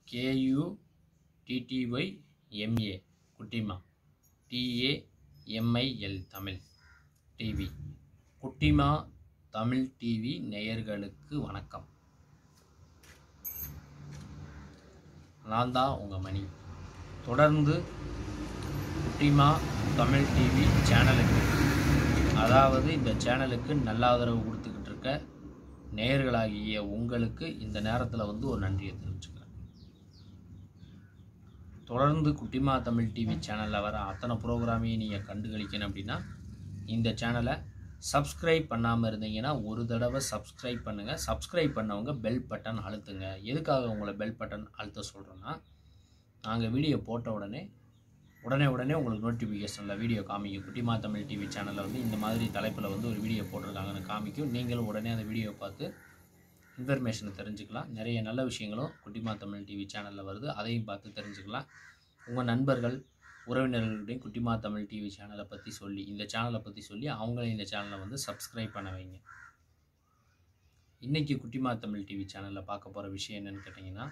KU டிடிஒய் MA குட்டிமா டிஏஎம்ஐஎல் Tamil TV குட்டிமா Tamil TV நேயர்களுக்கு வணக்கம் நான் தான் உங்கள் மணி தொடர்ந்து குட்டிமா தமிழ் டிவி சேனலுக்கு அதாவது இந்த சேனலுக்கு நல்ல ஆதரவு கொடுத்துக்கிட்டு இருக்க நேயர்களாகிய உங்களுக்கு இந்த நேரத்தில் வந்து ஒரு நன்றியை தெரிவிச்சுக்கிறேன் தொடர்ந்து குட்டிமா தமிழ் டிவி சேனலில் வர அத்தனை ப்ரோக்ராமையும் நீங்கள் கண்டுகளிக்கணும் அப்படின்னா இந்த சேனலை சப்ஸ்கிரைப் பண்ணாமல் இருந்தீங்கன்னா ஒரு தடவை சப்ஸ்கிரைப் பண்ணுங்கள் சப்ஸ்கிரைப் பண்ணவங்க பெல் பட்டன் அழுத்துங்க எதுக்காக உங்களை பெல் பட்டன் அழுத்த சொல்கிறேன்னா நாங்கள் வீடியோ போட்ட உடனே உடனே உடனே உங்களுக்கு நோட்டிஃபிகேஷனில் வீடியோ காமிக்கும் குட்டிமா தமிழ் டிவி சேனலில் வந்து இந்த மாதிரி தலைப்பில் வந்து ஒரு வீடியோ போட்டிருக்காங்கன்னு காமிக்கும் நீங்களும் உடனே அந்த வீடியோ பார்த்து இன்ஃபர்மேஷனை தெரிஞ்சுக்கலாம் நிறைய நல்ல விஷயங்களும் குட்டிமா தமிழ் டிவி சேனலில் வருது அதையும் பார்த்து தெரிஞ்சுக்கலாம் உங்கள் நண்பர்கள் உறவினர்களுடையும் குட்டிமா தமிழ் டிவி சேனலை பற்றி சொல்லி இந்த சேனலை பற்றி சொல்லி அவங்களையும் இந்த சேனலை வந்து சப்ஸ்கிரைப் பண்ண வைங்க இன்றைக்கி குட்டிமா தமிழ் டிவி சேனலில் பார்க்க போகிற விஷயம் என்னென்னு கேட்டிங்கன்னா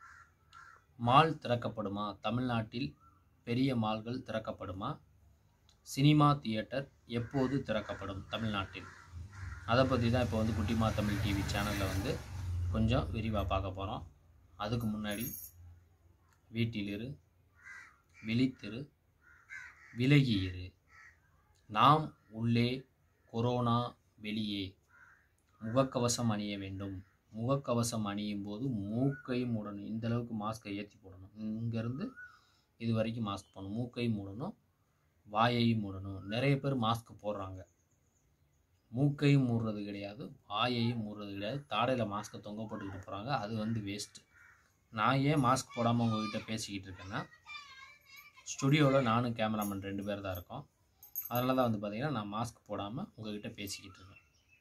மால் திறக்கப்படுமா தமிழ்நாட்டில் பெரிய மால்கள் திறக்கப்படுமா சினிமா தியேட்டர் எப்போது திறக்கப்படும் தமிழ்நாட்டில் அதை பற்றி தான் இப்போ வந்து குட்டிமா தமிழ் டிவி சேனலில் வந்து கொஞ்சம் விரிவாக பார்க்க போகிறோம் அதுக்கு முன்னாடி வீட்டிலிரு விழித்திரு விலகியிரு நாம் உள்ளே கொரோனா வெளியே முகக்கவசம் அணிய வேண்டும் முகக்கவசம் அணியும் போது மூக்கை மூடணும் இந்த அளவுக்கு மாஸ்க்கை ஏற்றி போடணும் இங்கேருந்து இது வரைக்கும் மாஸ்க் போடணும் மூக்கை மூடணும் வாயையும் மூடணும் நிறைய பேர் மாஸ்க் போடுறாங்க மூக்கையும் மூடுறது கிடையாது வாயையும் மூடுறது கிடையாது தாடையில் மாஸ்க்கை தொங்க போட்டுக்கிட்டு போகிறாங்க அது வந்து வேஸ்ட்டு நான் ஏன் மாஸ்க் போடாமல் உங்ககிட்ட பேசிக்கிட்டு இருக்கேன்னா ஸ்டுடியோவில் நானும் கேமராமேன் ரெண்டு பேர் தான் இருக்கோம் அதனால தான் வந்து பார்த்திங்கன்னா நான் மாஸ்க் போடாமல் உங்ககிட்ட பேசிக்கிட்டு இருக்கேன்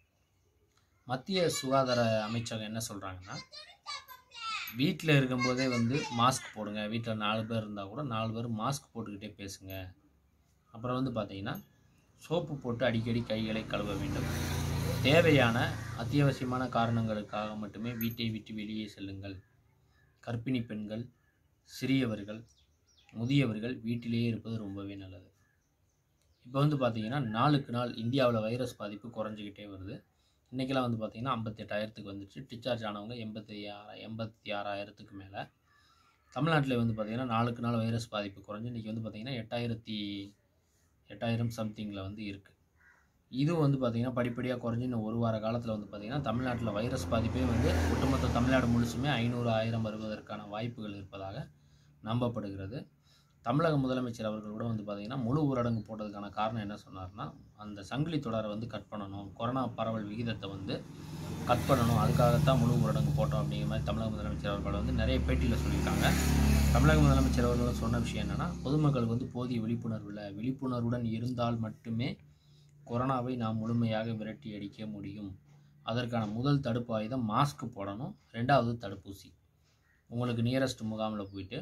மத்திய சுகாதார அமைச்சகம் என்ன சொல்கிறாங்கன்னா வீட்டில் இருக்கும்போதே வந்து மாஸ்க் போடுங்க வீட்டில் நாலு பேர் இருந்தால் கூட நாலு பேர் மாஸ்க் போட்டுக்கிட்டே பேசுங்க அப்புறம் வந்து பார்த்திங்கன்னா சோப்பு போட்டு அடிக்கடி கைகளை கழுவ வேண்டும் தேவையான அத்தியாவசியமான காரணங்களுக்காக மட்டுமே வீட்டை விட்டு வெளியே செல்லுங்கள் கர்ப்பிணி பெண்கள் சிறியவர்கள் முதியவர்கள் வீட்டிலேயே இருப்பது ரொம்பவே நல்லது இப்போ வந்து பார்த்திங்கன்னா நாளுக்கு நாள் இந்தியாவில் வைரஸ் பாதிப்பு குறைஞ்சிக்கிட்டே வருது இன்றைக்கெல்லாம் வந்து பார்த்திங்கன்னா ஐம்பத்தெட்டாயிரத்துக்கு வந்துச்சு டிஸ்சார்ஜ் ஆனவங்க எண்பத்தி ஆறு எண்பத்தி ஆறாயிரத்துக்கு மேலே தமிழ்நாட்டில் வந்து பார்த்திங்கன்னா நாளுக்கு நாள் வைரஸ் பாதிப்பு குறைஞ்சி இன்றைக்கி வந்து பார்த்திங்கன்னா எட்டாயிரத்தி எட்டாயிரம் சம்திங்கில் வந்து இருக்குது இதுவும் வந்து பார்த்திங்கன்னா படிப்படியாக குறைஞ்சி இன்னும் ஒரு வார காலத்தில் வந்து பார்த்திங்கன்னா தமிழ்நாட்டில் வைரஸ் பாதிப்பே வந்து ஒட்டுமொத்த தமிழ்நாடு முழுசுமே ஐநூறு ஆயிரம் வருவதற்கான வாய்ப்புகள் இருப்பதாக நம்பப்படுகிறது தமிழக முதலமைச்சர் அவர்கள் கூட வந்து பார்த்திங்கன்னா முழு ஊரடங்கு போட்டதுக்கான காரணம் என்ன சொன்னார்னா அந்த சங்கிலி தொடரை வந்து கட் பண்ணணும் கொரோனா பரவல் விகிதத்தை வந்து கட் பண்ணணும் அதுக்காகத்தான் முழு ஊரடங்கு போட்டோம் அப்படிங்கிற மாதிரி தமிழக முதலமைச்சர் அவர்கள் வந்து நிறைய பேட்டியில் சொல்லியிருக்காங்க தமிழக முதலமைச்சர் அவர்கள் சொன்ன விஷயம் என்னென்னா பொதுமக்களுக்கு வந்து போதிய விழிப்புணர்வு இல்லை விழிப்புணர்வுடன் இருந்தால் மட்டுமே கொரோனாவை நாம் முழுமையாக விரட்டி அடிக்க முடியும் அதற்கான முதல் தடுப்பு ஆயுதம் மாஸ்க் போடணும் ரெண்டாவது தடுப்பூசி உங்களுக்கு நியரஸ்ட் முகாமில் போயிட்டு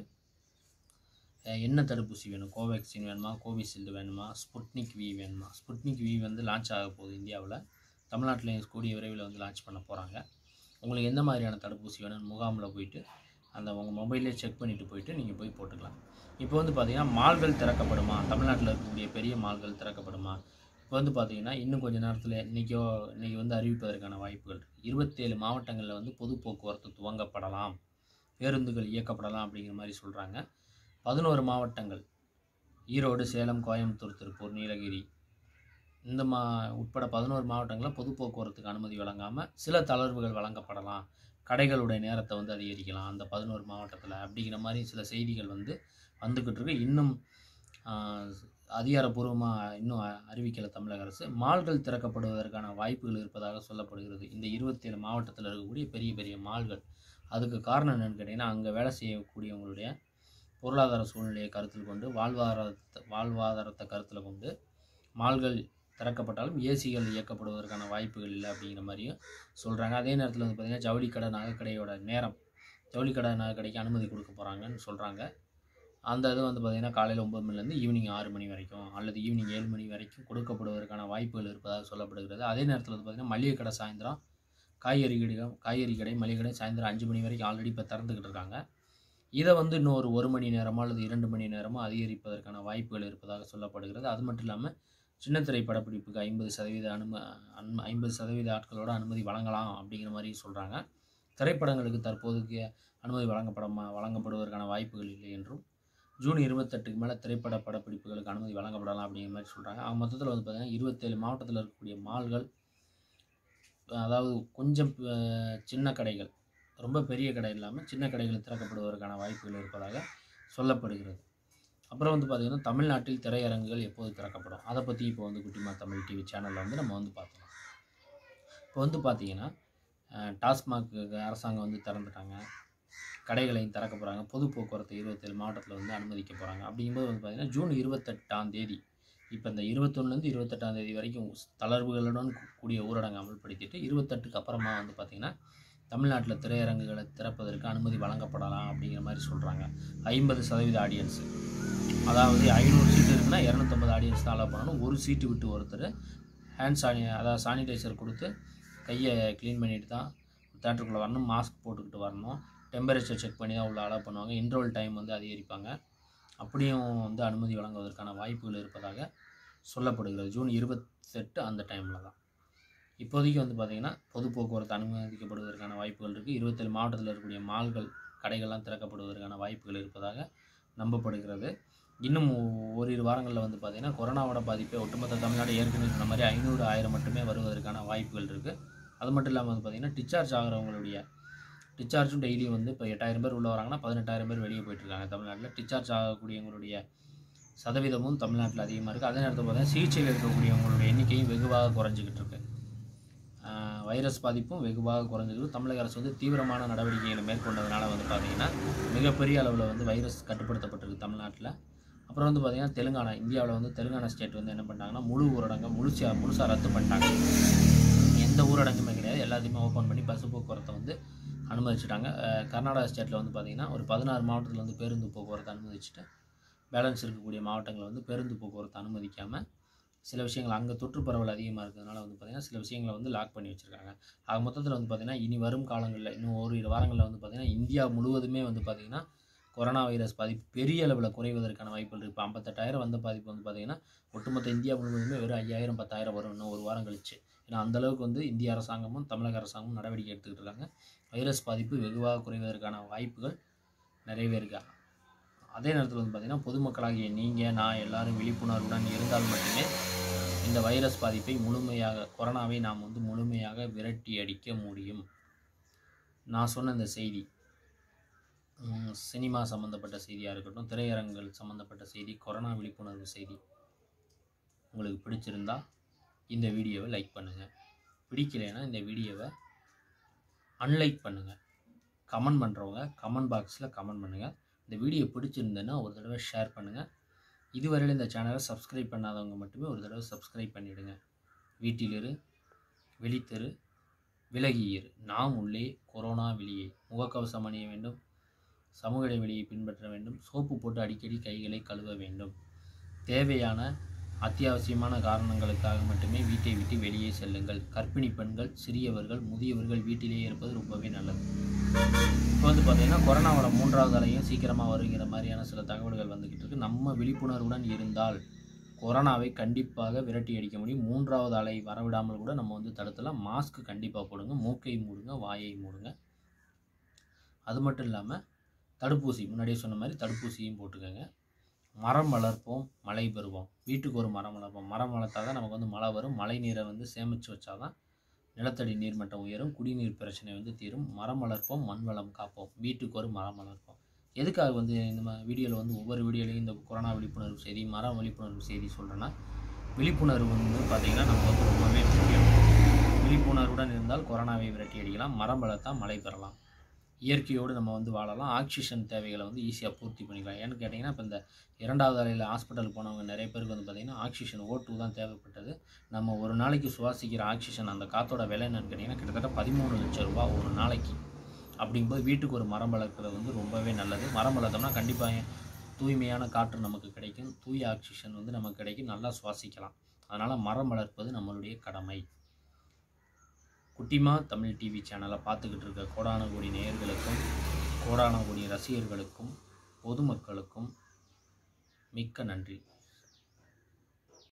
என்ன தடுப்பூசி வேணும் கோவேக்சின் வேணுமா கோவிஷீல்டு வேணுமா ஸ்புட்னிக் வி வேணுமா ஸ்புட்னிக் வி வந்து லான்ச் ஆக போகுது இந்தியாவில் தமிழ்நாட்டில் கூடிய விரைவில் வந்து லான்ச் பண்ண போகிறாங்க உங்களுக்கு எந்த மாதிரியான தடுப்பூசி வேணும்னு முகாமில் போயிட்டு அந்த உங்கள் மொபைலே செக் பண்ணிவிட்டு போயிட்டு நீங்கள் போய் போட்டுக்கலாம் இப்போ வந்து பார்த்திங்கன்னா மால்கள் திறக்கப்படுமா தமிழ்நாட்டில் இருக்கக்கூடிய பெரிய மால்கள் திறக்கப்படுமா இப்போ வந்து பார்த்திங்கன்னா இன்னும் கொஞ்சம் நேரத்தில் இன்றைக்கோ இன்றைக்கி வந்து அறிவிப்பதற்கான வாய்ப்புகள் இருக்குது இருபத்தேழு மாவட்டங்களில் வந்து பொது போக்குவரத்து துவங்கப்படலாம் பேருந்துகள் இயக்கப்படலாம் அப்படிங்கிற மாதிரி சொல்கிறாங்க பதினோரு மாவட்டங்கள் ஈரோடு சேலம் கோயம்புத்தூர் திருப்பூர் நீலகிரி இந்த மா உட்பட பதினோரு மாவட்டங்களில் பொது போக்குவரத்துக்கு அனுமதி வழங்காமல் சில தளர்வுகள் வழங்கப்படலாம் கடைகளுடைய நேரத்தை வந்து அதிகரிக்கலாம் அந்த பதினோரு மாவட்டத்தில் அப்படிங்கிற மாதிரி சில செய்திகள் வந்து வந்துக்கிட்டு இருக்கு இன்னும் அதிகாரப்பூர்வமாக இன்னும் அறிவிக்கலை தமிழக அரசு மால்கள் திறக்கப்படுவதற்கான வாய்ப்புகள் இருப்பதாக சொல்லப்படுகிறது இந்த இருபத்தேழு மாவட்டத்தில் இருக்கக்கூடிய பெரிய பெரிய மால்கள் அதுக்கு காரணம் என்னென்னு கேட்டிங்கன்னா அங்கே வேலை செய்யக்கூடியவங்களுடைய பொருளாதார சூழ்நிலையை கருத்தில் கொண்டு வாழ்வாதாரத்தை வாழ்வாதாரத்தை கருத்தில் கொண்டு மால்கள் திறக்கப்பட்டாலும் ஏசிகள் இயக்கப்படுவதற்கான வாய்ப்புகள் இல்லை அப்படிங்கிற மாதிரியும் சொல்கிறாங்க அதே நேரத்தில் வந்து பார்த்திங்கன்னா ஜவுளி கடை நகைக்கடையோட நேரம் ஜவுளி கடை நகைக்கடைக்கு அனுமதி கொடுக்க போகிறாங்கன்னு சொல்கிறாங்க அந்த இது வந்து பார்த்திங்கன்னா காலையில் ஒம்பது மணிலேருந்து ஈவினிங் ஆறு மணி வரைக்கும் அல்லது ஈவினிங் ஏழு மணி வரைக்கும் கொடுக்கப்படுவதற்கான வாய்ப்புகள் இருப்பதாக சொல்லப்படுகிறது அதே நேரத்தில் வந்து பார்த்திங்கன்னா மளிகை கடை சாயந்தரம் காய்கறி கடை காய்கறி கடை மளிகை கடை சாயந்தரம் அஞ்சு மணி வரைக்கும் ஆல்ரெடி இப்போ திறந்துக்கிட்டு இருக்காங்க இதை வந்து இன்னும் ஒரு ஒரு மணி நேரமோ அல்லது இரண்டு மணி நேரமோ அதிகரிப்பதற்கான வாய்ப்புகள் இருப்பதாக சொல்லப்படுகிறது அது மட்டும் இல்லாமல் சின்னத்திரை படப்பிடிப்புக்கு ஐம்பது சதவீத அனும அன் ஐம்பது சதவீத ஆட்களோட அனுமதி வழங்கலாம் அப்படிங்கிற மாதிரி சொல்கிறாங்க திரைப்படங்களுக்கு தற்போதைக்கு அனுமதி வழங்கப்படமா வழங்கப்படுவதற்கான வாய்ப்புகள் இல்லை என்றும் ஜூன் இருபத்தெட்டுக்கு மேலே திரைப்பட படப்பிடிப்புகளுக்கு அனுமதி வழங்கப்படலாம் அப்படிங்கிற மாதிரி சொல்கிறாங்க அவங்க மொத்தத்தில் வந்து பார்த்திங்கன்னா இருபத்தேழு மாவட்டத்தில் இருக்கக்கூடிய மால்கள் அதாவது கொஞ்சம் அஹ், சின்ன கடைகள் ரொம்ப பெரிய கடை இல்லாமல் சின்ன கடைகள் திறக்கப்படுவதற்கான வாய்ப்புகள் இருப்பதாக சொல்லப்படுகிறது அப்புறம் வந்து பார்த்திங்கன்னா தமிழ்நாட்டில் திரையரங்குகள் எப்போது திறக்கப்படும் அதை பற்றி இப்போ வந்து குட்டிமா தமிழ் டிவி சேனலில் வந்து நம்ம வந்து பார்த்தோம் இப்போ வந்து பார்த்திங்கன்னா அஹ், டாஸ்மாக் அரசாங்கம் வந்து திறந்துட்டாங்க கடைகளையும் திறக்க போகிறாங்க பொது போக்குவரத்து இருபத்தேழு மாவட்டத்தில் வந்து அனுமதிக்க போகிறாங்க அப்படிங்கும்போது வந்து பார்த்திங்கன்னா ஜூன் இருபத்தெட்டாம் தேதி இப்போ இந்த இருபத்தொன்னுலேருந்து இருபத்தெட்டாம் தேதி வரைக்கும் தளர்வுகளுடன் கூடிய ஊரடங்கு அமல்படுத்திட்டு இருபத்தெட்டுக்கு அப்புறமா வந்து பார்த்திங்கன்னா தமிழ்நாட்டில் திரையரங்குகளை திறப்பதற்கு அனுமதி வழங்கப்படலாம் அப்படிங்கிற மாதிரி சொல்கிறாங்க ஐம்பது சதவீத ஆடியன்ஸு அதாவது ஐநூறு சீட்டு இருக்குன்னா இரநூத்தம்பது ஆடியன்ஸ் தான் அலோவ் பண்ணணும் ஒரு சீட்டு விட்டு ஒருத்தர் ஹேண்ட் சானி அதாவது சானிடைசர் கொடுத்து கையை க்ளீன் பண்ணிட்டு தான் தேட்டருக்குள்ளே வரணும் மாஸ்க் போட்டுக்கிட்டு வரணும் டெம்பரேச்சர் செக் பண்ணி தான் உள்ள அலோவ் பண்ணுவாங்க இன்ட்ரோல் டைம் வந்து அதிகரிப்பாங்க அப்படியும் வந்து அனுமதி வழங்குவதற்கான வாய்ப்புகள் இருப்பதாக சொல்லப்படுகிறது ஜூன் இருபத்தெட்டு அந்த டைமில் தான் இப்போதைக்கு வந்து பார்த்திங்கன்னா பொது போக்குவரத்து அனுமதிக்கப்படுவதற்கான வாய்ப்புகள் இருக்குது இருபத்தேழு மாவட்டத்தில் இருக்கக்கூடிய மால்கள் கடைகள்லாம் திறக்கப்படுவதற்கான வாய்ப்புகள் இருப்பதாக நம்பப்படுகிறது இன்னும் ஓரிரு வாரங்களில் வந்து பார்த்திங்கன்னா கொரோனாவோட பாதிப்பை ஒட்டுமொத்த தமிழ்நாடு ஏற்கனவே சொன்ன மாதிரி ஐநூறு ஆயிரம் மட்டுமே வருவதற்கான வாய்ப்புகள் இருக்குது அது மட்டும் இல்லாமல் வந்து பார்த்திங்கன்னா டிஸ்சார்ஜ் ஆகிறவங்களுடைய டிஸ்சார்ஜும் டெய்லியும் வந்து இப்போ எட்டாயிரம் பேர் உள்ள வராங்கன்னா பதினெட்டாயிரம் பேர் வெளியே போயிட்டுருக்காங்க தமிழ்நாட்டில் டிஸ்சார்ஜ் ஆகக்கூடியவங்களுடைய சதவீதமும் தமிழ்நாட்டில் அதிகமாக இருக்குது அதே நேரத்தில் பார்த்தீங்கன்னா சிகிச்சையில் இருக்கக்கூடியவங்களுடைய எண்ணிக்கையும் வெகுவாக குறைஞ்சிக்கிட்டு இருக்கு ஆஹ் வைரஸ் பாதிப்பும் வெகுவாக குறைஞ்சிருக்கு தமிழக அரசு வந்து தீவிரமான நடவடிக்கைகளை மேற்கொண்டதுனால வந்து பார்த்திங்கன்னா மிகப்பெரிய அளவில் வந்து வைரஸ் கட்டுப்படுத்தப்பட்டிருக்கு தமிழ்நாட்டில் அப்புறம் வந்து பார்த்திங்கன்னா தெலுங்கானா இந்தியாவில் வந்து தெலுங்கானா ஸ்டேட் வந்து என்ன பண்ணாங்கன்னா முழு ஊரடங்கை முழுசா முழுசாக ரத்து பண்ணிட்டாங்க எந்த ஊரடங்குமே கிடையாது எல்லாத்தையுமே ஓப்பன் பண்ணி பஸ் போக்குவரத்தை வந்து அனுமதிச்சிட்டாங்க அஹ் கர்நாடகா ஸ்டேட்டில் வந்து பார்த்திங்கன்னா ஒரு பதினாறு மாவட்டத்தில் வந்து பேருந்து போக்குவரத்தை அனுமதிச்சுட்டு பேலன்ஸ் இருக்கக்கூடிய மாவட்டங்களை வந்து பேருந்து போக்குவரத்து அனுமதிக்காமல் சில விஷயங்கள் அங்கே தொற்று பரவல் அதிகமாக இருக்கிறதுனால வந்து பார்த்திங்கன்னா சில விஷயங்களை வந்து லாக் பண்ணி வச்சுருக்காங்க ஆக மொத்தத்தில் வந்து பார்த்திங்கன்னா இனி வரும் காலங்களில் இன்னும் ஒரு இரு வாரங்களில் வந்து பார்த்திங்கன்னா இந்தியா முழுவதுமே வந்து பார்த்திங்கன்னா கொரோனா வைரஸ் பாதிப்பு பெரிய அளவில் குறைவதற்கான வாய்ப்புகள் இருக்குது இப்போ ஐம்பத்தெட்டாயிரம் வந்த பாதிப்பு வந்து பார்த்திங்கன்னா ஒட்டுமொத்த இந்தியா முழுவதுமே வெறும் ஐயாயிரம் பத்தாயிரம் வரும் இன்னும் ஒரு வாரம் கழிச்சு ஏன்னா அந்த அளவுக்கு வந்து இந்திய அரசாங்கமும் தமிழக அரசாங்கமும் நடவடிக்கை எடுத்துக்கிட்டு இருக்காங்க வைரஸ் பாதிப்பு வெகுவாக குறைவதற்கான வாய்ப்புகள் நிறையவே இருக்கா அதே நேரத்தில் வந்து பார்த்திங்கன்னா பொதுமக்களாகிய நீங்கள் நான் எல்லாரும் விழிப்புணர்வுடன் இருந்தால் மட்டுமே இந்த வைரஸ் பாதிப்பை முழுமையாக கொரோனாவை நாம் வந்து முழுமையாக விரட்டி அடிக்க முடியும் நான் சொன்ன இந்த செய்தி உம், சினிமா சம்மந்தப்பட்ட செய்தியாக இருக்கட்டும் திரையரங்குகள் சம்மந்தப்பட்ட செய்தி கொரோனா விழிப்புணர்வு செய்தி உங்களுக்கு பிடிச்சிருந்தா இந்த வீடியோவை லைக் பண்ணுங்கள் பிடிக்கலைன்னா இந்த வீடியோவை அன்லைக் பண்ணுங்கள் கமெண்ட் பண்ணுறவங்க கமெண்ட் பாக்ஸில் கமெண்ட் பண்ணுங்கள் இந்த வீடியோ பிடிச்சிருந்ததுன்னா ஒரு தடவை ஷேர் பண்ணுங்கள் இதுவரையில் இந்த சேனலை சப்ஸ்கிரைப் பண்ணாதவங்க மட்டுமே ஒரு தடவை சப்ஸ்கிரைப் பண்ணிவிடுங்க வீட்டிலிரு வெளித்தெரு விலகியிரு நாம் உள்ளே கொரோனா வெளியே முகக்கவசம் அணிய வேண்டும் சமூக இடைவெளியை பின்பற்ற வேண்டும் சோப்பு போட்டு அடிக்கடி கைகளை கழுவ வேண்டும் தேவையான அத்தியாவசியமான காரணங்களுக்காக மட்டுமே வீட்டை விட்டு வெளியே செல்லுங்கள் கர்ப்பிணி பெண்கள் சிறியவர்கள் முதியவர்கள் வீட்டிலேயே இருப்பது ரொம்பவே நல்லது இப்போ வந்து பார்த்தீங்கன்னா கொரோனாவோட மூன்றாவது அலையும் சீக்கிரமாக வருங்கிற மாதிரியான சில தகவல்கள் வந்துக்கிட்டு இருக்கு நம்ம விழிப்புணர்வுடன் இருந்தால் கொரோனாவை கண்டிப்பாக விரட்டி அடிக்க முடியும் மூன்றாவது அலை வரவிடாமல் கூட நம்ம வந்து தடுத்தலாம் மாஸ்க் கண்டிப்பாக போடுங்க மூக்கை மூடுங்க வாயை மூடுங்க அது மட்டும் இல்லாமல் தடுப்பூசி முன்னாடியே சொன்ன மாதிரி தடுப்பூசியும் போட்டுக்கோங்க மரம் வளர்ப்போம் மழை பெறுவோம் வீட்டுக்கு ஒரு மரம் வளர்ப்போம் மரம் வளர்த்தா தான் நமக்கு வந்து மழை வரும் மழை நீரை வந்து சேமித்து வச்சாதான் நிலத்தடி நீர்மட்டம் உயரும் குடிநீர் பிரச்சனை வந்து தீரும் மரம் வளர்ப்போம் மண் வளம் காப்போம் வீட்டுக்கு ஒரு மரம் வளர்ப்போம் எதுக்காக வந்து இந்த வீடியோவில் வந்து ஒவ்வொரு வீடியோலையும் இந்த கொரோனா விழிப்புணர்வு செய்தி மரம் விழிப்புணர்வு செய்தி சொல்கிறேன்னா விழிப்புணர்வு வந்து பார்த்திங்கன்னா நம்ம வந்து ரொம்பவே முக்கியம் விழிப்புணர்வுடன் இருந்தால் கொரோனாவை விரட்டி அடிக்கலாம் மரம் வளர்த்தா மழை பெறலாம் இயற்கையோடு நம்ம வந்து வாழலாம் ஆக்சிஜன் தேவைகளை வந்து ஈஸியாக பூர்த்தி பண்ணிக்கலாம் ஏன்னு கேட்டிங்கன்னா இப்போ இந்த இரண்டாவது அலையில் ஹாஸ்பிட்டல் போனவங்க நிறைய பேருக்கு வந்து பார்த்திங்கன்னா ஆக்சிஜன் ஓ டூ தான் தேவைப்பட்டது நம்ம ஒரு நாளைக்கு சுவாசிக்கிற ஆக்சிஜன் அந்த காற்றோட விலை என்னன்னு கேட்டிங்கன்னா கிட்டத்தட்ட பதிமூணு லட்சம் ரூபா ஒரு நாளைக்கு அப்படிங்கும்போது வீட்டுக்கு ஒரு மரம் வளர்க்குறது வந்து ரொம்பவே நல்லது மரம் வளர்த்தோம்னா கண்டிப்பாக தூய்மையான காற்று நமக்கு கிடைக்கும் தூய ஆக்சிஜன் வந்து நமக்கு கிடைக்கும் நல்லா சுவாசிக்கலாம் அதனால் மரம் வளர்ப்பது நம்மளுடைய கடமை குட்டிமா தமிழ் டிவி சேனலை பார்த்துக்கிட்டு இருக்க கோடான கோடி நேயர்களுக்கும் கோடான கோடி ரசிகர்களுக்கும் பொதுமக்களுக்கும் மிக்க நன்றி